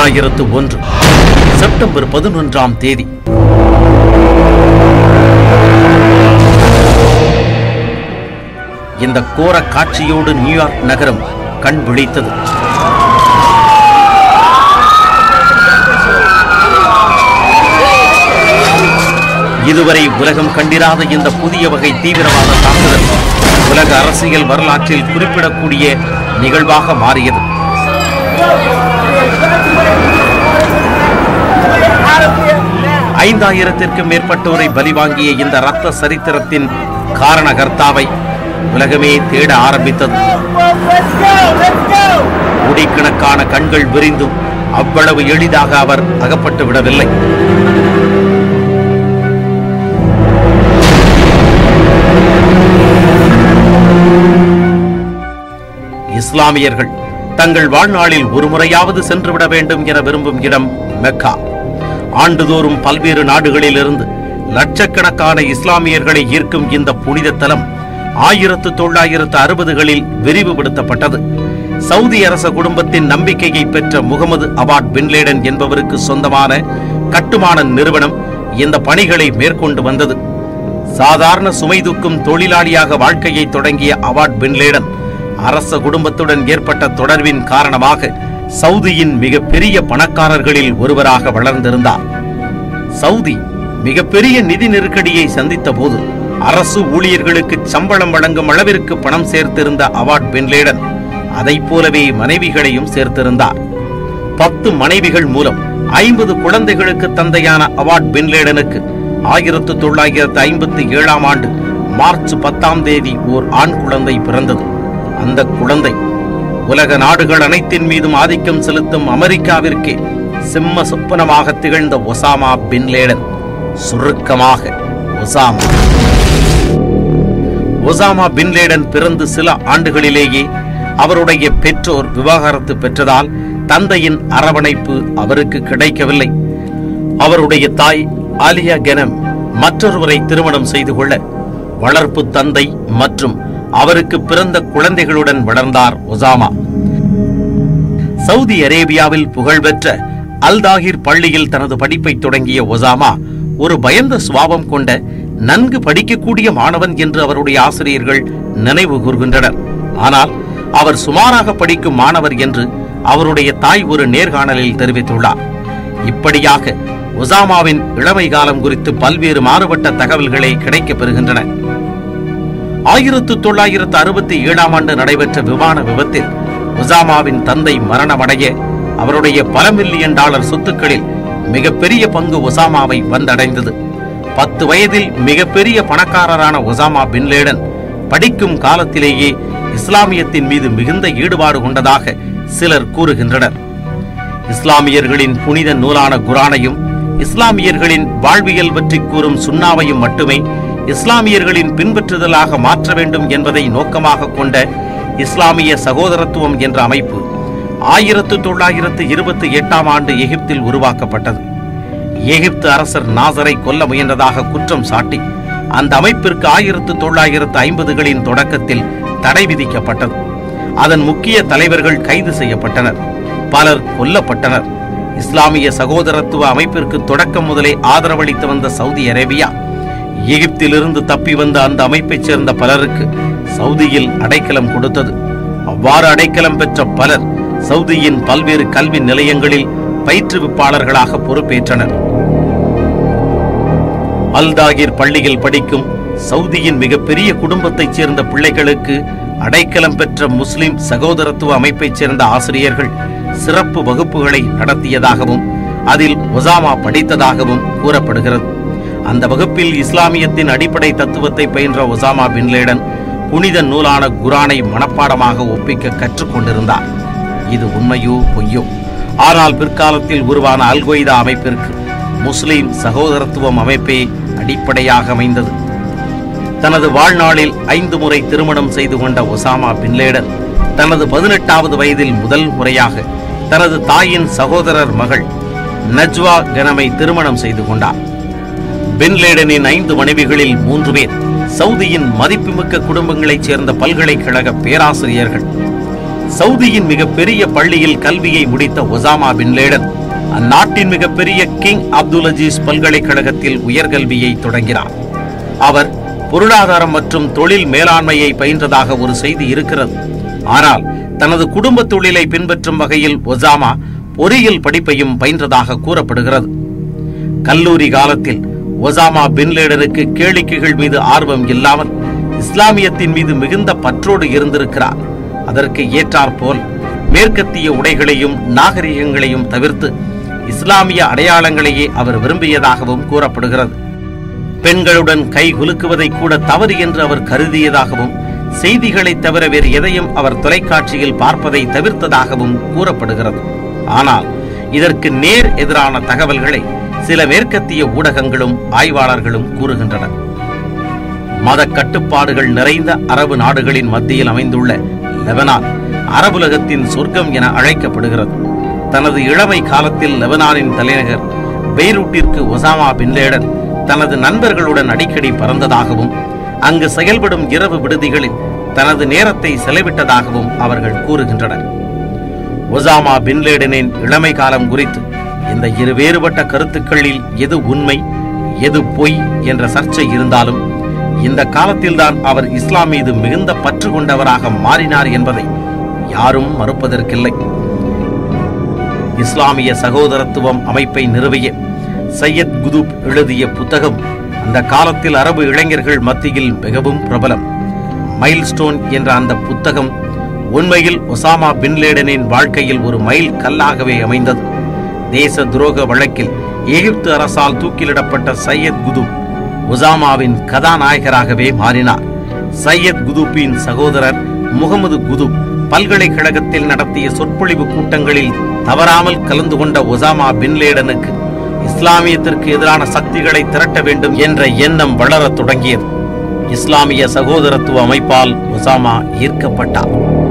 இரண்டாயிரத்து ஒன்று செப்டம்பர் பதினொன்றாம் தேதி இந்த கோர காட்சியோடு நியூயார்க் நகரம் கண் விழித்தது இதுவரை உலகம் கண்டிராத இந்த புதிய வகை தீவிரவாத தாக்குதல் உலக அரசியல் வரலாற்றில் குறிப்பிடக்கூடிய நிகழ்வாக மாறியது ஐந்தாயிரத்திற்கும் மேற்பட்டோரை பலிவாங்கிய இந்த ரத்த சரித்திரத்தின் காரணகர்த்தாவை உலகமே தேட ஆரம்பித்தது கோடிக்கணக்கான கண்கள் விரிந்தும் அவ்வளவு எளிதாக அவர் அகப்பட்டு விடவில்லை இஸ்லாமியர்கள் தங்கள் வாழ்நாளில் ஒரு முறையாவது சென்றுவிட வேண்டும் என விரும்பும் இடம் மெக்கா ஆண்டுதோறும் பல்வேறு நாடுகளிலிருந்து லட்சக்கணக்கான இஸ்லாமியர்களை ஈர்க்கும் இந்த புனித தலம் ஆயிரத்து தொள்ளாயிரத்து அறுபதுகளில் விரிவுபடுத்தப்பட்டது சவுதி அரச குடும்பத்தின் நம்பிக்கையை பெற்ற முகமது அபாட் பின்லேடன் என்பவருக்கு சொந்தமான கட்டுமான நிறுவனம் இந்த பணிகளை மேற்கொண்டு வந்தது சாதாரண சுமை தூக்கும் தொழிலாளியாக வாழ்க்கையை தொடங்கிய அவாட் பின்லேடன் அரச குடும்பத்துடன் ஏற்பட்ட தொடர்பின் காரணமாக சவுதியின் மிகப்பெரிய பணக்காரர்களில் ஒருவராக வளர்ந்திருந்தார் சவுதி மிகப்பெரிய நிதி நெருக்கடியை சந்தித்த போது அரசு ஊழியர்களுக்கு சம்பளம் வழங்கும் அளவிற்கு பணம் சேர்த்திருந்த அவாட் பின்லேடன் அதைப் போலவே மனைவிகளையும் சேர்த்திருந்தார் பத்து மனைவிகள் மூலம் ஐம்பது குழந்தைகளுக்கு தந்தையான அவாட் பின்லேடனுக்கு ஆயிரத்து தொள்ளாயிரத்து ஐம்பத்தி ஏழாம் ஆண்டு மார்ச் பத்தாம் தேதி ஓர் ஆண் குழந்தை பிறந்தது அந்த குழந்தை உலக நாடுகள் அனைத்தின் மீதும் ஆதிக்கம் செலுத்தும் அமெரிக்காவிற்கே சிம்ம சொப்பனமாக திகழ்ந்த ஒசாமா பின்லேடன் சுருக்கமாக ஒசாமா ஒசாமா பின்லேடன் பிறந்து சில ஆண்டுகளிலேயே அவருடைய பெற்றோர் விவாகரத்து பெற்றதால் தந்தையின் அரவணைப்பு அவருக்கு கிடைக்கவில்லை அவருடைய தாய் ஆலியா கெனம் மற்றொருவரை திருமணம் செய்து கொள்ள வளர்ப்பு தந்தை மற்றும் அவருக்கு பிறந்த குழந்தைகளுடன் வளர்ந்தார் ஒசாமா சவுதி அரேபியாவில் புகழ்பெற்ற அல்தாகிர் பள்ளியில் தனது படிப்பை தொடங்கிய ஒசாமா ஒரு பயந்த சுபாவம் கொண்ட நன்கு படிக்கக்கூடிய மாணவன் என்று அவருடைய ஆசிரியர்கள் நினைவு கூர்கின்றனர் ஆனால் அவர் சுமாராக படிக்கும் மாணவர் என்று அவருடைய தாய் ஒரு நேர்காணலில் தெரிவித்துள்ளார் இப்படியாக ஒசாமாவின் இளமை காலம் குறித்து பல்வேறு மாறுபட்ட தகவல்களை கிடைக்கப் பெறுகின்றன ஆயிரத்து தொள்ளாயிரத்து அறுபத்தி ஏழாம் ஆண்டு நடைபெற்ற விமான விபத்தில் ஒசாமாவின் தந்தை மரணமடைய அவருடைய பல மில்லியன் டாலர் சொத்துக்களில் மிகப்பெரிய பங்கு ஒசாமாவை வந்தடைந்தது பத்து வயதில் மிகப்பெரிய பணக்காரரான ஒசாமா பின்லேடன் படிக்கும் காலத்திலேயே இஸ்லாமியத்தின் மீது மிகுந்த ஈடுபாடு கொண்டதாக சிலர் கூறுகின்றனர் இஸ்லாமியர்களின் புனித நூலான குரானையும் இஸ்லாமியர்களின் வாழ்வியல் பற்றி கூறும் சுண்ணாவையும் மட்டுமே இஸ்லாமியர்களின் பின்பற்றுதலாக மாற்ற வேண்டும் என்பதை நோக்கமாக கொண்ட இஸ்லாமிய சகோதரத்துவம் என்ற அமைப்பு ஆயிரத்து தொள்ளாயிரத்து இருபத்தி எட்டாம் ஆண்டு எகிப்தில் உருவாக்கப்பட்டது எகிப்து அரசர் நாசரை கொல்ல முயன்றதாக குற்றம் சாட்டி அந்த அமைப்பிற்கு ஆயிரத்து தொள்ளாயிரத்து ஐம்பதுகளின் தொடக்கத்தில் தடை விதிக்கப்பட்டது அதன் முக்கிய தலைவர்கள் கைது செய்யப்பட்டனர் பலர் கொல்லப்பட்டனர் இஸ்லாமிய சகோதரத்துவ அமைப்பிற்கு தொடக்கம் முதலே ஆதரவளித்து வந்த சவுதி அரேபியா எகிப்திலிருந்து தப்பி வந்த அந்த அமைப்பைச் சேர்ந்த பலருக்கு சவுதியில் அடைக்கலம் கொடுத்தது அவ்வாறு அடைக்கலம் பெற்ற பலர் சவுதியின் பல்வேறு கல்வி நிலையங்களில் பயிற்றுவிப்பாளர்களாக பொறுப்பேற்றனர் அல்தாகிர் பள்ளியில் படிக்கும் சவுதியின் மிகப்பெரிய குடும்பத்தைச் சேர்ந்த பிள்ளைகளுக்கு அடைக்கலம் பெற்ற முஸ்லிம் சகோதரத்துவ அமைப்பைச் சேர்ந்த ஆசிரியர்கள் சிறப்பு வகுப்புகளை நடத்தியதாகவும் அதில் ஒசாமா படித்ததாகவும் கூறப்படுகிறது அந்த வகுப்பில் இஸ்லாமியத்தின் அடிப்படை தத்துவத்தை பயின்ற ஒசாமா பின்லேடன் புனித நூலான குரானை மனப்பாடமாக ஒப்பிக்க கற்றுக்கொண்டிருந்தார் இது உண்மையோ பொய்யோ ஆனால் பிற்காலத்தில் உருவான அல்கொய்தா அமைப்பிற்கு முஸ்லிம் சகோதரத்துவம் அமைப்பே அடிப்படையாக அமைந்தது தனது வாழ்நாளில் ஐந்து முறை திருமணம் செய்து கொண்ட ஒசாமா பின்லேடன் தனது பதினெட்டாவது வயதில் முதல் முறையாக தனது தாயின் சகோதரர் மகள் நஜ்வா கனமை திருமணம் செய்து கொண்டார் பின்லேடனின் ஐந்து மனைவிகளில் மூன்று பேர் சவுதியின் மதிப்புமிக்க குடும்பங்களைச் சேர்ந்த பல்கலைக்கழக பேராசிரியர்கள் சவுதியின் மிகப்பெரிய பள்ளியில் கல்வியை முடித்த ஒசாமா பின் லேடன் அந்நாட்டின் மிகப்பெரிய கிங் அப்துல் அஜீஸ் பல்கலைக்கழகத்தில் உயர்கல்வியை தொடங்கினார் அவர் பொருளாதாரம் மற்றும் தொழில் மேலாண்மையை பயின்றதாக ஒரு செய்தி இருக்கிறது ஆனால் தனது குடும்ப தொழிலை பின்பற்றும் வகையில் ஒசாமா பொறியியல் படிப்பையும் பயின்றதாக கூறப்படுகிறது கல்லூரி காலத்தில் ஒசாமா பின் லேடனுக்கு கேளிக்கைகள் மீது ஆர்வம் இல்லாமல் இஸ்லாமியத்தின் மீது மிகுந்த பற்றோடு இருந்திருக்கிறார் அதற்கு ஏற்றாற்போல் மேற்கத்திய உடைகளையும் நாகரிகங்களையும் தவிர்த்து இஸ்லாமிய அடையாளங்களையே அவர் விரும்பியதாகவும் கூறப்படுகிறது பெண்களுடன் கை குலுக்குவதை கூட தவறு என்று அவர் கருதியதாகவும் செய்திகளை தவிர வேறு எதையும் அவர் தொலைக்காட்சியில் பார்ப்பதை தவிர்த்ததாகவும் கூறப்படுகிறது ஆனால் இதற்கு நேர் எதிரான தகவல்களை சில மேற்கத்திய ஊடகங்களும் ஆய்வாளர்களும் கூறுகின்றனர் மத கட்டுப்பாடுகள் நிறைந்த அரபு நாடுகளின் மத்தியில் அமைந்துள்ள லெபனான் அரபுலகத்தின் சொர்க்கம் என அழைக்கப்படுகிறது தனது இளமை காலத்தில் லெபனானின் தலைநகர் பெய்ரூட்டிற்கு ஒசாமா பின் லேடன் தனது நண்பர்களுடன் அடிக்கடி பறந்ததாகவும் அங்கு செயல்படும் இரவு விடுதிகளில் தனது நேரத்தை செலவிட்டதாகவும் அவர்கள் கூறுகின்றனர் ஒசாமா பின் லேடனின் இளமை காலம் குறித்து இந்த இரு வேறுபட்ட கருத்துக்களில் எது உண்மை எது பொய் என்ற சர்ச்சை இருந்தாலும் இந்த காலத்தில்தான் அவர் இஸ்லாம் மீது மிகுந்த பற்று கொண்டவராக மாறினார் என்பதை யாரும் மறுப்பதற்கில்லை இஸ்லாமிய சகோதரத்துவம் அமைப்பை நிறுவிய சையத் குதுப் எழுதிய புத்தகம் அந்த காலத்தில் அரபு இளைஞர்கள் மத்தியில் மிகவும் பிரபலம் மைல்ஸ்டோன் என்ற அந்த புத்தகம் உண்மையில் ஒசாமா பின் லேடனின் வாழ்க்கையில் ஒரு மைல் கல்லாகவே அமைந்தது தேச துரோக வழக்கில் எகிப்து அரசால் தூக்கிலிடப்பட்ட சையத் குதுப் ஒசாமாவின் கதாநாயகராகவே மாறினார் சையத் குதுப்பின் சகோதரர் முகமது குதுப் பல்கலைக்கழகத்தில் நடத்திய சொற்பொழிவு கூட்டங்களில் தவறாமல் கலந்து கொண்ட ஒசாமா பின் லேடனுக்கு இஸ்லாமியத்திற்கு எதிரான சக்திகளை திரட்ட வேண்டும் என்ற எண்ணம் வளரத் தொடங்கியது இஸ்லாமிய சகோதரத்துவ அமைப்பால் ஒசாமா ஈர்க்கப்பட்டார்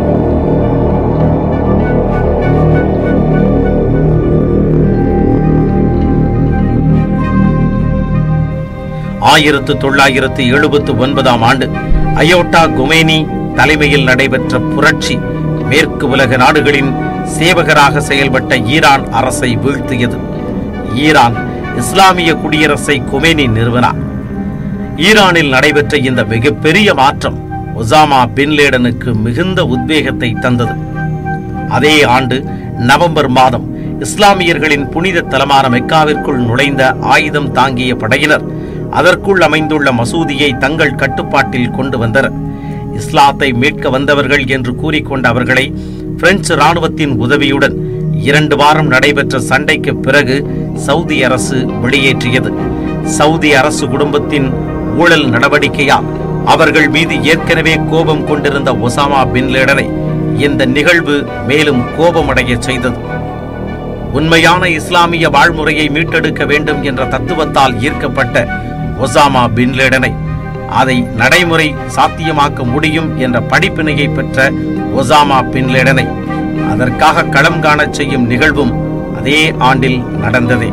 ஆயிரத்து தொள்ளாயிரத்து எழுபத்து ஒன்பதாம் ஆண்டு அயோட்டா குமேனி தலைமையில் நடைபெற்ற புரட்சி மேற்கு உலக நாடுகளின் சேவகராக செயல்பட்ட ஈரான் அரசை வீழ்த்தியது ஈரான் இஸ்லாமிய குடியரசை குமேனி நிறுவனார் ஈரானில் நடைபெற்ற இந்த மிகப்பெரிய மாற்றம் ஒசாமா பின் லேடனுக்கு மிகுந்த உத்வேகத்தை தந்தது அதே ஆண்டு நவம்பர் மாதம் இஸ்லாமியர்களின் புனித தலமான மெக்காவிற்குள் நுழைந்த ஆயுதம் தாங்கிய படையினர் அதற்குள் அமைந்துள்ள மசூதியை தங்கள் கட்டுப்பாட்டில் கொண்டு வந்தனர் இஸ்லாத்தை மீட்க வந்தவர்கள் என்று கூறிக்கொண்ட அவர்களை பிரெஞ்சு ராணுவத்தின் உதவியுடன் இரண்டு வாரம் நடைபெற்ற சண்டைக்கு பிறகு சவுதி அரசு வெளியேற்றியது சவுதி அரசு குடும்பத்தின் ஊழல் நடவடிக்கையால் அவர்கள் மீது ஏற்கனவே கோபம் கொண்டிருந்த ஒசாமா பின் லேடனை இந்த நிகழ்வு மேலும் கோபமடையச் செய்தது உண்மையான இஸ்லாமிய வாழ்முறையை மீட்டெடுக்க வேண்டும் என்ற தத்துவத்தால் ஈர்க்கப்பட்ட ஒசாமா பின் லேடனை அதை நடைமுறை சாத்தியமாக்க முடியும் என்ற படிப்பினையை பெற்ற ஒசாமா பின் லேடனை அதற்காக களம் காணச் செய்யும் நிகழ்வும் அதே ஆண்டில் நடந்ததே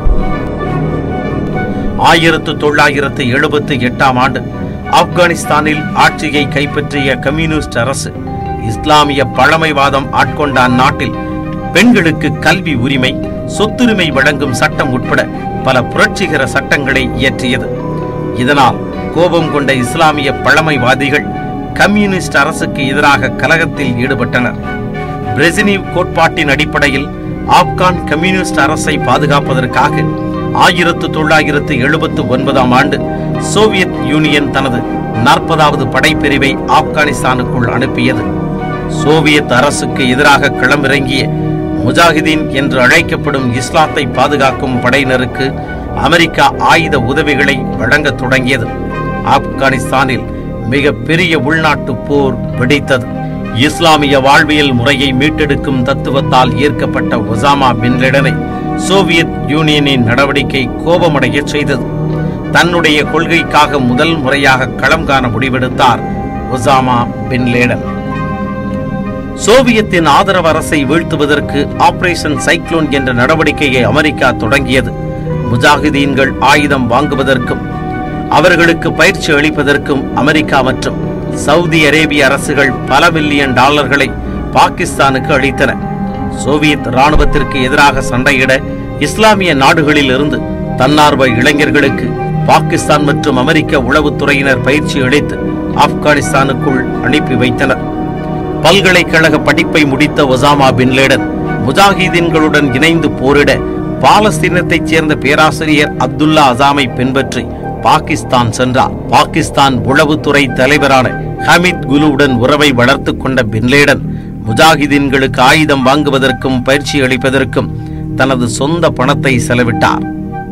ஆயிரத்து தொள்ளாயிரத்து எழுபத்து எட்டாம் ஆண்டு ஆப்கானிஸ்தானில் ஆட்சியை கைப்பற்றிய கம்யூனிஸ்ட் அரசு இஸ்லாமிய பழமைவாதம் ஆட்கொண்ட அந்நாட்டில் பெண்களுக்கு கல்வி உரிமை சொத்துரிமை வழங்கும் சட்டம் உட்பட பல புரட்சிகர சட்டங்களை இயற்றியது இதனால் கோபம் கொண்ட இஸ்லாமிய பழமைவாதிகள் கம்யூனிஸ்ட் அரசுக்கு எதிராக கலகத்தில் ஈடுபட்டனர் பிரெசினிவ் கோட்பாட்டின் அடிப்படையில் ஆப்கான் கம்யூனிஸ்ட் அரசை பாதுகாப்பதற்காக ஆயிரத்து தொள்ளாயிரத்து எழுபத்து ஒன்பதாம் ஆண்டு சோவியத் யூனியன் தனது நாற்பதாவது படைப்பிரிவை ஆப்கானிஸ்தானுக்குள் அனுப்பியது சோவியத் அரசுக்கு எதிராக களமிறங்கிய முஜாஹிதீன் என்று அழைக்கப்படும் இஸ்லாத்தை பாதுகாக்கும் படையினருக்கு அமெரிக்கா ஆயுத உதவிகளை வழங்கத் தொடங்கியது ஆப்கானிஸ்தானில் மிக பெரிய உள்நாட்டு போர் வெடித்தது இஸ்லாமிய வாழ்வியல் முறையை மீட்டெடுக்கும் தத்துவத்தால் ஈர்க்கப்பட்ட ஒசாமா பின் லேடனை சோவியத் யூனியனின் நடவடிக்கை கோபமடையச் செய்தது தன்னுடைய கொள்கைக்காக முதல் முறையாக களம் காண முடிவெடுத்தார் ஒசாமா பின் லேடன் சோவியத்தின் ஆதரவு அரசை வீழ்த்துவதற்கு ஆபரேஷன் சைக்ளோன் என்ற நடவடிக்கையை அமெரிக்கா தொடங்கியது முஜாஹிதீன்கள் ஆயுதம் வாங்குவதற்கும் அவர்களுக்கு பயிற்சி அளிப்பதற்கும் அமெரிக்கா மற்றும் சவுதி அரேபிய அரசுகள் பல மில்லியன் டாலர்களை பாகிஸ்தானுக்கு அளித்தன சோவியத் ராணுவத்திற்கு எதிராக சண்டையிட இஸ்லாமிய நாடுகளில் இருந்து தன்னார்வ இளைஞர்களுக்கு பாகிஸ்தான் மற்றும் அமெரிக்க உளவுத்துறையினர் பயிற்சி அளித்து ஆப்கானிஸ்தானுக்குள் அனுப்பி வைத்தனர் பல்கலைக்கழக படிப்பை முடித்த ஒசாமா பின் லேடன் முஜாஹிதீன்களுடன் இணைந்து போரிட பாலஸ்தீனத்தைச் சேர்ந்த பேராசிரியர் அப்துல்லா அசாமை பின்பற்றி பாகிஸ்தான் சென்றார் பாகிஸ்தான் உளவுத்துறை தலைவரான ஹமீத் குலுவுடன் உறவை வளர்த்துக் கொண்ட பின்லேடன் முஜாஹிதீன்களுக்கு ஆயுதம் வாங்குவதற்கும் பயிற்சி அளிப்பதற்கும் தனது சொந்த பணத்தை செலவிட்டார்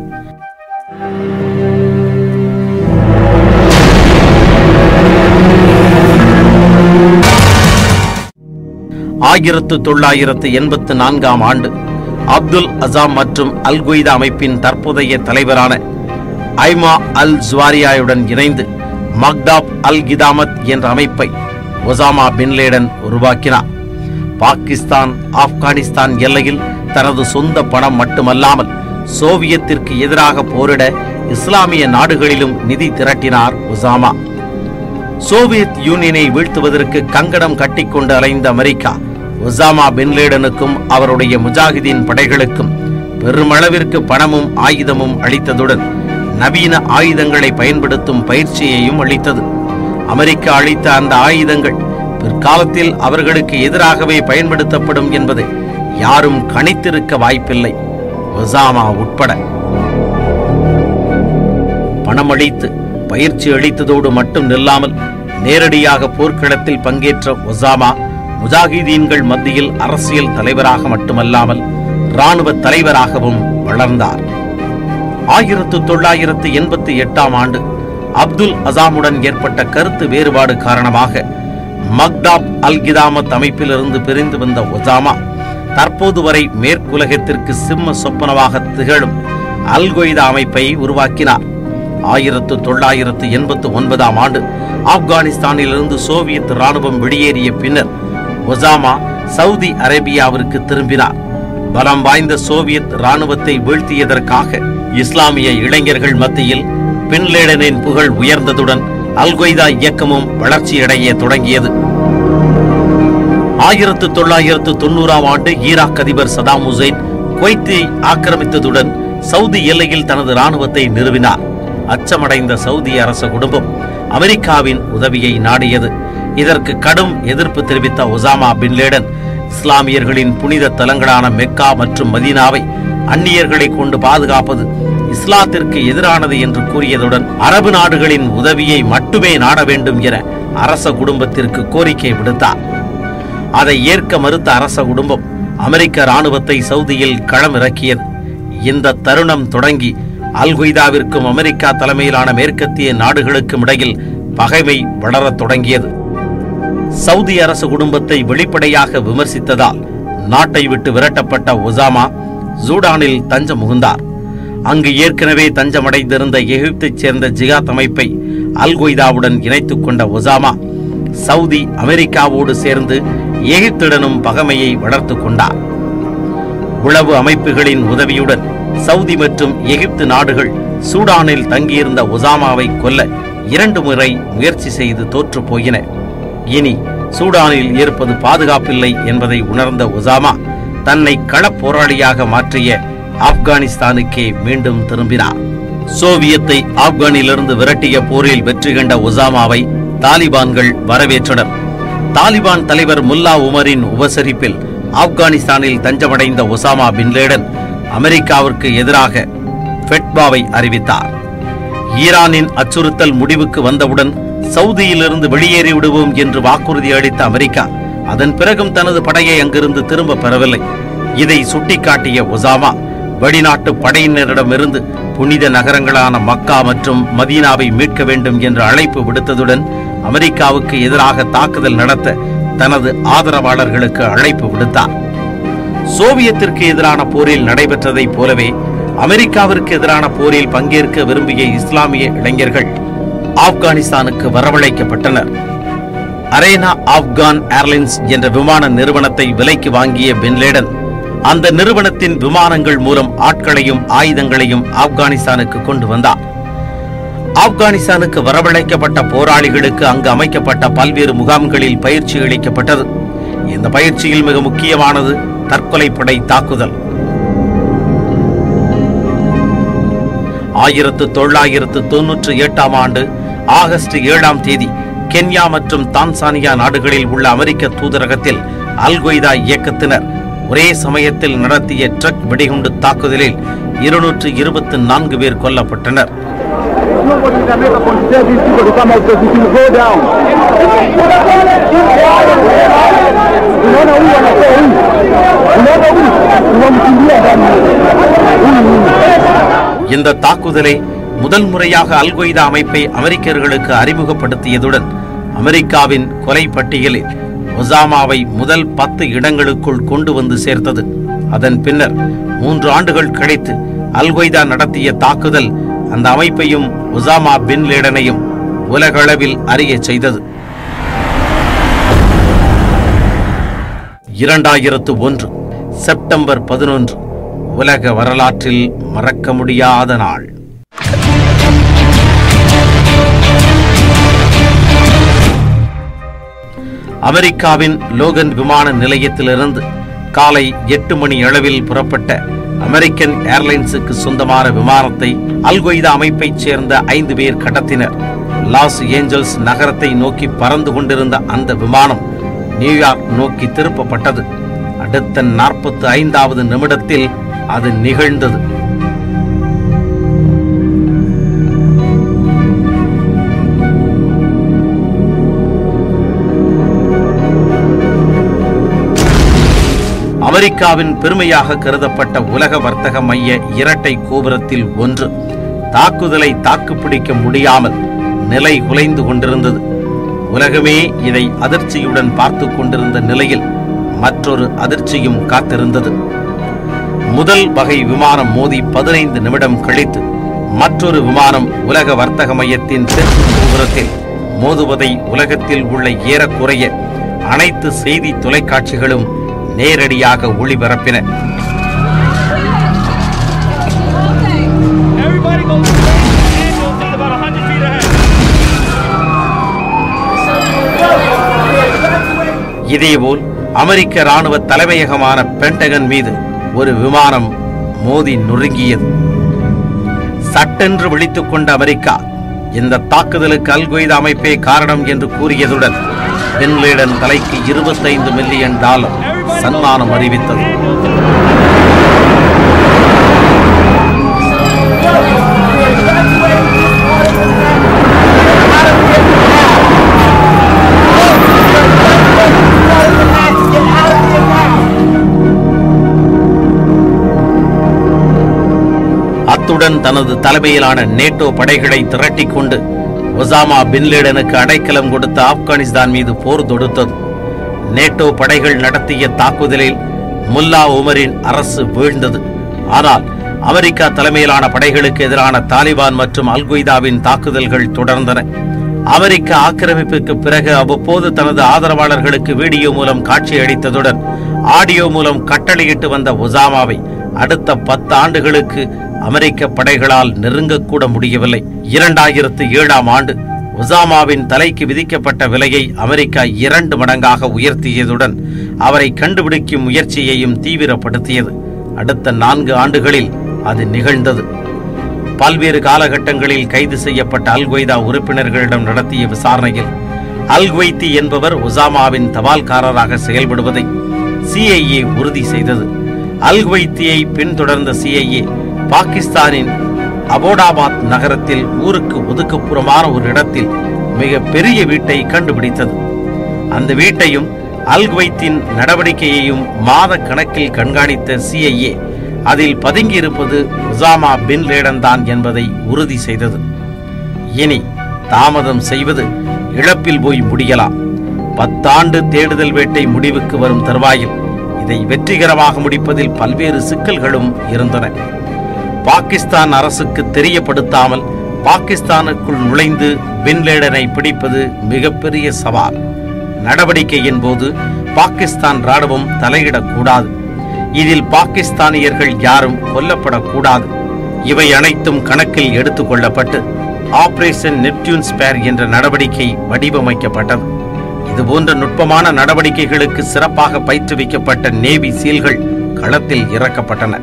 ஆயிரத்து தொள்ளாயிரத்து எண்பத்து நான்காம் ஆண்டு அப்துல் அசாம் மற்றும் அல் கொய்தா அமைப்பின் தற்போதைய தலைவரான ஐமா அல் ஜுவாரியாயுடன் இணைந்து மக்தாப் அல் கிதாமத் என்ற அமைப்பை ஒசாமா பின்லேடன் உருவாக்கினார் பாகிஸ்தான் ஆப்கானிஸ்தான் எல்லையில் தனது சொந்த பணம் மட்டுமல்லாமல் சோவியத்திற்கு எதிராக போரிட இஸ்லாமிய நாடுகளிலும் நிதி திரட்டினார் ஒசாமா சோவியத் யூனியனை வீழ்த்துவதற்கு கங்கணம் கட்டிக்கொண்டு அலைந்த அமெரிக்கா ஒசாமா பின்லேடனுக்கும் அவருடைய முஜாஹிதீன் படைகளுக்கும் பெருமளவிற்கு பணமும் ஆயுதமும் அளித்ததுடன் நவீன ஆயுதங்களை பயன்படுத்தும் பயிற்சியையும் அளித்தது அமெரிக்கா அளித்த அந்த ஆயுதங்கள் பிற்காலத்தில் அவர்களுக்கு எதிராகவே பயன்படுத்தப்படும் என்பதை யாரும் கணித்திருக்க வாய்ப்பில்லை ஒசாமா உட்பட பணமளித்து பயிற்சி அளித்ததோடு மட்டும் நில்லாமல் நேரடியாக போர்க்களத்தில் பங்கேற்ற ஒசாமா முஜாஹிதீன்கள் மத்தியில் அரசியல் தலைவராக மட்டுமல்லாமல் இராணுவ தலைவராகவும் வளர்ந்தார் ஆயிரத்து தொள்ளாயிரத்து எண்பத்தி எட்டாம் ஆண்டு அப்துல் அசாமுடன் ஏற்பட்ட கருத்து வேறுபாடு காரணமாக மக்தாப் அல் கிதாமத் அமைப்பிலிருந்து பிரிந்து வந்த ஒசாமா தற்போது வரை மேற்குலகத்திற்கு சிம்ம சொப்பனமாக திகழும் அல் கொய்தா அமைப்பை உருவாக்கினார் ஆயிரத்து தொள்ளாயிரத்து எண்பத்து ஒன்பதாம் ஆண்டு ஆப்கானிஸ்தானிலிருந்து சோவியத் ராணுவம் வெளியேறிய பின்னர் ஒசாமா சவுதி அரேபியாவிற்கு திரும்பினார் பலம் வாய்ந்த சோவியத் ராணுவத்தை வீழ்த்தியதற்காக இஸ்லாமிய இளைஞர்கள் மத்தியில் பின்லேடனின் புகழ் உயர்ந்ததுடன் அல் கொய்தா இயக்கமும் வளர்ச்சியடைய தொடங்கியது ஆயிரத்து தொள்ளாயிரத்து தொண்ணூறாம் ஆண்டு ஈராக் அதிபர் சதாம் ஹுசைன் குவைத்தை ஆக்கிரமித்ததுடன் சவுதி எல்லையில் தனது ராணுவத்தை நிறுவினார் அச்சமடைந்த சவுதி அரச குடும்பம் அமெரிக்காவின் உதவியை நாடியது இதற்கு கடும் எதிர்ப்பு தெரிவித்த ஒசாமா பின் லேடன் இஸ்லாமியர்களின் புனித தலங்களான மெக்கா மற்றும் மதீனாவை அந்நியர்களை கொண்டு பாதுகாப்பது இஸ்லாத்திற்கு எதிரானது என்று கூறியதுடன் அரபு நாடுகளின் உதவியை மட்டுமே நாட வேண்டும் என அரச குடும்பத்திற்கு கோரிக்கை விடுத்தார் அதை ஏற்க மறுத்த அரச குடும்பம் அமெரிக்க ராணுவத்தை சவுதியில் களமிறக்கியது இந்த தருணம் தொடங்கி அல் கொய்தாவிற்கும் அமெரிக்கா தலைமையிலான மேற்கத்திய நாடுகளுக்கும் இடையில் பகைமை வளரத் தொடங்கியது சவுதி அரசு குடும்பத்தை வெளிப்படையாக விமர்சித்ததால் நாட்டை விட்டு விரட்டப்பட்ட ஒசாமா ஜூடானில் தஞ்சம் புகுந்தார் அங்கு ஏற்கனவே தஞ்சமடைந்திருந்த எகிப்தைச் சேர்ந்த ஜிகாத் அமைப்பை அல் கொய்தாவுடன் இணைத்துக் கொண்ட ஒசாமா சவுதி அமெரிக்காவோடு சேர்ந்து எகிப்துடனும் பகைமையை வளர்த்துக் கொண்டார் உளவு அமைப்புகளின் உதவியுடன் சவுதி மற்றும் எகிப்து நாடுகள் சூடானில் தங்கியிருந்த ஒசாமாவை கொல்ல இரண்டு முறை முயற்சி செய்து தோற்று போயின இனி சூடானில் இருப்பது பாதுகாப்பில்லை என்பதை உணர்ந்த ஒசாமா தன்னை களப் போராளியாக மாற்றிய ஆப்கானிஸ்தானுக்கே மீண்டும் திரும்பினார் சோவியத்தை ஆப்கானிலிருந்து விரட்டிய போரில் வெற்றி கண்ட ஒசாமாவை தாலிபான்கள் வரவேற்றனர் தாலிபான் தலைவர் முல்லா உமரின் உபசரிப்பில் ஆப்கானிஸ்தானில் தஞ்சமடைந்த ஒசாமா பின் லேடன் அமெரிக்காவிற்கு எதிராக ஃபெட்பாவை அறிவித்தார் ஈரானின் அச்சுறுத்தல் முடிவுக்கு வந்தவுடன் சவுதியிலிருந்து வெளியேறி விடுவோம் என்று வாக்குறுதி அளித்த அமெரிக்கா அதன் பிறகும் தனது படையை அங்கிருந்து திரும்ப பெறவில்லை இதை சுட்டிக்காட்டிய ஒசாமா வெளிநாட்டு படையினரிடமிருந்து புனித நகரங்களான மக்கா மற்றும் மதீனாவை மீட்க வேண்டும் என்ற அழைப்பு விடுத்ததுடன் அமெரிக்காவுக்கு எதிராக தாக்குதல் நடத்த தனது ஆதரவாளர்களுக்கு அழைப்பு விடுத்தார் சோவியத்திற்கு எதிரான போரில் நடைபெற்றதைப் போலவே அமெரிக்காவிற்கு எதிரான போரில் பங்கேற்க விரும்பிய இஸ்லாமிய இளைஞர்கள் ஆப்கானிஸ்தானுக்கு வரவழைக்கப்பட்டனர் அரேனா ஆப்கான் ஏர்லைன்ஸ் என்ற விமான நிறுவனத்தை விலைக்கு வாங்கிய பின்லேடன் அந்த நிறுவனத்தின் விமானங்கள் மூலம் ஆட்களையும் ஆயுதங்களையும் ஆப்கானிஸ்தானுக்கு கொண்டு வந்தார் ஆப்கானிஸ்தானுக்கு வரவழைக்கப்பட்ட போராளிகளுக்கு அங்கு அமைக்கப்பட்ட பல்வேறு முகாம்களில் பயிற்சி அளிக்கப்பட்டது இந்த பயிற்சியில் மிக முக்கியமானது தற்கொலைப்படை தாக்குதல் ஆயிரத்து தொள்ளாயிரத்து தொன்னூற்று எட்டாம் ஆண்டு ஆகஸ்ட் ஏழாம் தேதி கென்யா மற்றும் தான்சானியா நாடுகளில் உள்ள அமெரிக்க தூதரகத்தில் அல் கொய்தா இயக்கத்தினர் ஒரே சமயத்தில் நடத்திய ட்ரக் வெடிகுண்டு தாக்குதலில் இருநூற்று இருபத்தி நான்கு பேர் கொல்லப்பட்டனர் Nobody can make a consider these people to come out because it will go down. Unaona huyu anatoa huyu. Unaona huyu. Unamkimbia ndani. Huyu huyu. இந்த தாக்குதலை முதல் முறையாக அல் கொய்தா அமைப்பை அமெரிக்கர்களுக்கு அறிமுகப்படுத்தியதுடன் அமெரிக்காவின் கொலை பட்டியலில் ஒசாமாவை முதல் பத்து இடங்களுக்குள் கொண்டு வந்து சேர்த்தது அதன் பின்னர் மூன்று ஆண்டுகள் கழித்து அல் கொய்தா நடத்திய தாக்குதல் அந்த அமைப்பையும் ஒசாமா பின் லேடனையும் உலகளவில் அறியச் செய்தது இரண்டாயிரத்து ஒன்று செப்டம்பர் பதினொன்று உலக வரலாற்றில் மறக்க முடியாத நாள் அமெரிக்காவின் லோகன் விமான நிலையத்திலிருந்து காலை எட்டு மணி அளவில் புறப்பட்ட அமெரிக்கன் ஏர்லைன்ஸுக்கு சொந்தமான விமானத்தை அல் கொய்தா அமைப்பைச் சேர்ந்த ஐந்து பேர் கடத்தினர் லாஸ் ஏஞ்சல்ஸ் நகரத்தை நோக்கி பறந்து கொண்டிருந்த அந்த விமானம் நியூயார்க் நோக்கி திருப்பப்பட்டது அடுத்த நாற்பத்தி ஐந்தாவது நிமிடத்தில் அது நிகழ்ந்தது அமெரிக்காவின் பெருமையாக கருதப்பட்ட உலக வர்த்தக மைய இரட்டை கோபுரத்தில் ஒன்று தாக்குதலை தாக்குப்பிடிக்க முடியாமல் நிலை குலைந்து கொண்டிருந்தது உலகமே இதை அதிர்ச்சியுடன் பார்த்து கொண்டிருந்த நிலையில் மற்றொரு அதிர்ச்சியும் காத்திருந்தது முதல் வகை விமானம் மோதி பதினைந்து நிமிடம் கழித்து மற்றொரு விமானம் உலக வர்த்தக மையத்தின் தெற்கு கோபுரத்தில் மோதுவதை உலகத்தில் உள்ள ஏறக்குறைய அனைத்து செய்தி தொலைக்காட்சிகளும் நேரடியாக ஒளிபரப்பின Everybody go to the ambulance is about 100 feet ahead. இதேபோல் அமெரிக்க ராணுவ தலைமையகமான பென்டகன் மீது ஒரு விமானம் மோதி நொறுங்கியது சட்டென்று விழித்துக் கொண்ட அமெரிக்கா இந்த தாக்குதலுக்கு அல் கொய்தா அமைப்பே காரணம் என்று கூறியதுடன் பின் லேடன் தலைக்கு இருபத்தைந்து மில்லியன் டாலர் சன்மானம் அறிவித்தது அத்துடன் தனது தலைமையிலான நேட்டோ படைகளை திரட்டிக் கொண்டு ஒசாமா பின்லேடனுக்கு அடைக்கலம் கொடுத்த ஆப்கானிஸ்தான் மீது போர் தொடுத்தது நேட்டோ படைகள் நடத்திய தாக்குதலில் முல்லா உமரின் அரசு வீழ்ந்தது ஆனால் அமெரிக்கா தலைமையிலான படைகளுக்கு எதிரான தாலிபான் மற்றும் அல் கொய்தாவின் தாக்குதல்கள் தொடர்ந்தன அமெரிக்க ஆக்கிரமிப்புக்கு பிறகு அவ்வப்போது தனது ஆதரவாளர்களுக்கு வீடியோ மூலம் காட்சியளித்ததுடன் ஆடியோ மூலம் கட்டளையிட்டு வந்த ஒசாமாவை அடுத்த பத்து ஆண்டுகளுக்கு அமெரிக்க படைகளால் நெருங்கக்கூட முடியவில்லை இரண்டாயிரத்து ஏழாம் ஆண்டு ஒசாமாவின் தலைக்கு விதிக்கப்பட்ட விலையை அமெரிக்கா இரண்டு மடங்காக உயர்த்தியதுடன் அவரை கண்டுபிடிக்கும் முயற்சியையும் தீவிரப்படுத்தியது அடுத்த நான்கு ஆண்டுகளில் அது நிகழ்ந்தது பல்வேறு காலகட்டங்களில் கைது செய்யப்பட்ட அல் கொய்தா உறுப்பினர்களிடம் நடத்திய விசாரணையில் அல் குவைத்தி என்பவர் ஒசாமாவின் தபால்காரராக செயல்படுவதை சிஐஏ உறுதி செய்தது அல் குவைத்தியை பின்தொடர்ந்த சிஐஏ பாகிஸ்தானின் அபோடாபாத் நகரத்தில் ஊருக்கு ஒதுக்குப்புறமான ஒரு இடத்தில் மிக பெரிய வீட்டை கண்டுபிடித்தது அந்த வீட்டையும் அல் குவைத்தின் நடவடிக்கையையும் மாத கணக்கில் கண்காணித்த சிஐஏ அதில் பதுங்கியிருப்பது உசாமா பின் லேடன் தான் என்பதை உறுதி செய்தது இனி தாமதம் செய்வது இழப்பில் போய் முடியலாம் பத்தாண்டு தேடுதல் வேட்டை முடிவுக்கு வரும் தருவாயில் இதை வெற்றிகரமாக முடிப்பதில் பல்வேறு சிக்கல்களும் இருந்தன பாகிஸ்தான் அரசுக்கு தெரியப்படுத்தாமல் பாகிஸ்தானுக்குள் நுழைந்து பின்லேடனை பிடிப்பது மிகப்பெரிய சவால் நடவடிக்கையின் போது பாகிஸ்தான் ராணுவம் தலையிடக்கூடாது இதில் பாகிஸ்தானியர்கள் யாரும் கொல்லப்படக்கூடாது இவை அனைத்தும் கணக்கில் எடுத்துக் கொள்ளப்பட்டு ஆபரேஷன் நெப்டியூன் ஸ்பேர் என்ற நடவடிக்கை வடிவமைக்கப்பட்டது இதுபோன்ற நுட்பமான நடவடிக்கைகளுக்கு சிறப்பாக பயிற்றுவிக்கப்பட்ட நேவி சீல்கள் களத்தில் இறக்கப்பட்டனர்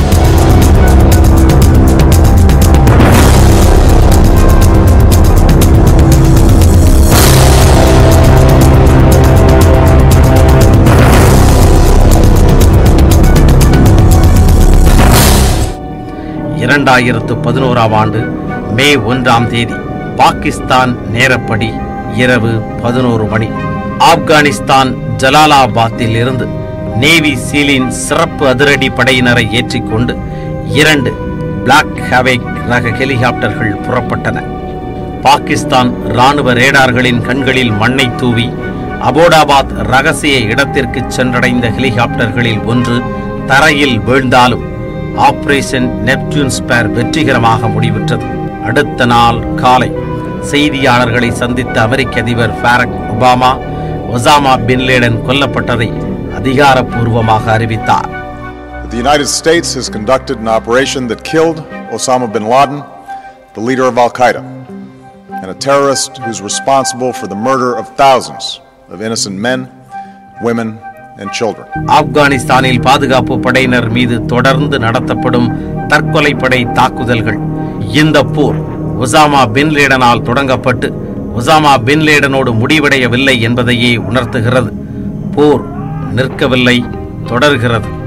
இரண்டாயிரத்து பதினோராம் ஆண்டு மே ஒன்றாம் தேதி பாகிஸ்தான் நேரப்படி இரவு பதினோரு மணி ஆப்கானிஸ்தான் ஜலாலாபாத்தில் இருந்து நேவி சீலின் சிறப்பு அதிரடி படையினரை ஏற்றிக்கொண்டு இரண்டு பிளாக் ஹேவேக் ரக ஹெலிகாப்டர்கள் புறப்பட்டன பாகிஸ்தான் ராணுவ ரேடார்களின் கண்களில் மண்ணை தூவி அபோடாபாத் ரகசிய இடத்திற்கு சென்றடைந்த ஹெலிகாப்டர்களில் ஒன்று தரையில் வீழ்ந்தாலும் ஆபரேஷன் நெப்டியூன் ஸ்பேர் வெற்றிகரமாக முடிவுற்றது அடுத்த நாள் காலை செய்தியாளர்களை சந்தித்த அமெரிக்க அதிபர் Barack Obama Osama bin Laden கொல்லப்பட்டதை அதிகாரப்பூர்வமாக அறிவித்தார் The United States has conducted an operation that killed Osama bin Laden, the leader of Al Qaeda, and a terrorist who's responsible for the murder of thousands of innocent men, women, and children. ஆப்கானிஸ்தானில் பாதுகாப்பு படையினர் மீது தொடர்ந்து நடத்தப்படும் தற்கொலை படை தாக்குதல்கள் இந்த போர் ஒசாமா பின் லேடனால் தொடங்கப்பட்டு ஒசாமா பின் லேடனோடு முடிவடையவில்லை என்பதையே உணர்த்துகிறது போர் நிற்கவில்லை தொடர்கிறது